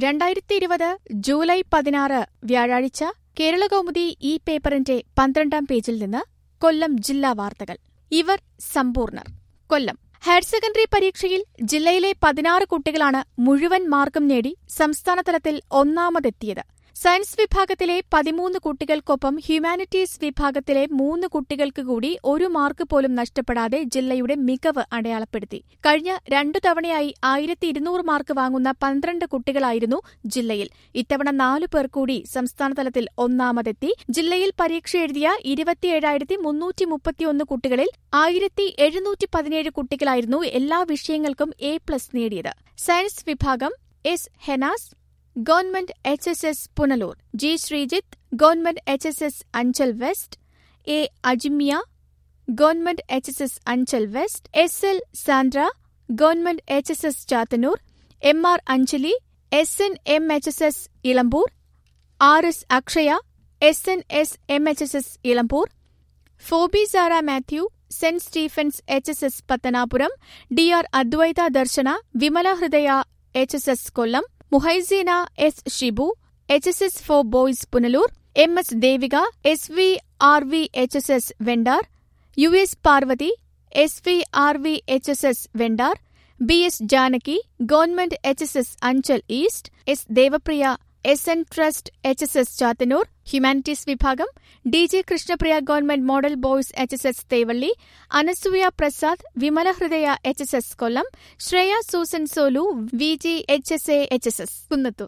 രണ്ടായിരത്തി ഇരുപത് ജൂലൈ പതിനാറ് വ്യാഴാഴ്ച കേരളകൗമുദി ഈ പേപ്പറിന്റെ പന്ത്രണ്ടാം പേജിൽ നിന്ന് കൊല്ലം ജില്ലാ വാർത്തകൾ ഇവർ സമ്പൂർണ്ണർ കൊല്ലം ഹയർ സെക്കൻഡറി പരീക്ഷയിൽ ജില്ലയിലെ പതിനാറ് കുട്ടികളാണ് മുഴുവൻ മാർക്കും നേടി സംസ്ഥാനതലത്തിൽ ഒന്നാമതെത്തിയത് സയൻസ് വിഭാഗത്തിലെ പതിമൂന്ന് കുട്ടികൾക്കൊപ്പം ഹ്യൂമാനിറ്റീസ് വിഭാഗത്തിലെ മൂന്ന് കുട്ടികൾക്ക് കൂടി ഒരു മാർക്ക് പോലും നഷ്ടപ്പെടാതെ ജില്ലയുടെ മികവ് അടയാളപ്പെടുത്തി കഴിഞ്ഞ രണ്ടു തവണയായി ആയിരത്തി ഇരുന്നൂറ് മാർക്ക് വാങ്ങുന്ന പന്ത്രണ്ട് കുട്ടികളായിരുന്നു ജില്ലയിൽ ഇത്തവണ നാലു പേർ കൂടി സംസ്ഥാനതലത്തിൽ ഒന്നാമതെത്തി ജില്ലയിൽ പരീക്ഷ എഴുതിയ ഇരുപത്തിയേഴായിരത്തി മുന്നൂറ്റി മുപ്പത്തിയൊന്ന് കുട്ടികളിൽ ആയിരത്തി എഴുന്നൂറ്റി പതിനേഴ് കുട്ടികളായിരുന്നു എല്ലാ വിഷയങ്ങൾക്കും എ പ്ലസ് നേടിയത് സയൻസ് വിഭാഗം S Henas government H S S Punalur G Sreejith government H S S Anchal west A Ajimya government H S S Anchal west S L Sandra government H S S Chathannoor M R Anjali S N M H S S Ilampur R S Akshaya S N S M H S S Ilampur Phoebe Sara Mathew saint Stephen's H S S Pathanapuram D R Adwaitha Darsana Vimala Hridaya H S S Kollam Muhaiseena S Shibu H S S for boys Punalur M S Devika S V R V H S S Vendar U S Parvathy S V R V H S S Vendar B S Janaki government H S S Anchal east S Devapriya S N trust H S S Chathannoor humanities വിഭാഗം D J Krishnapriya government model boys H S S Thevally Anasuya Prasad Vimala Hridaya H S S Kollam Shreya Susan Solu V G H S A H S S Kunnathur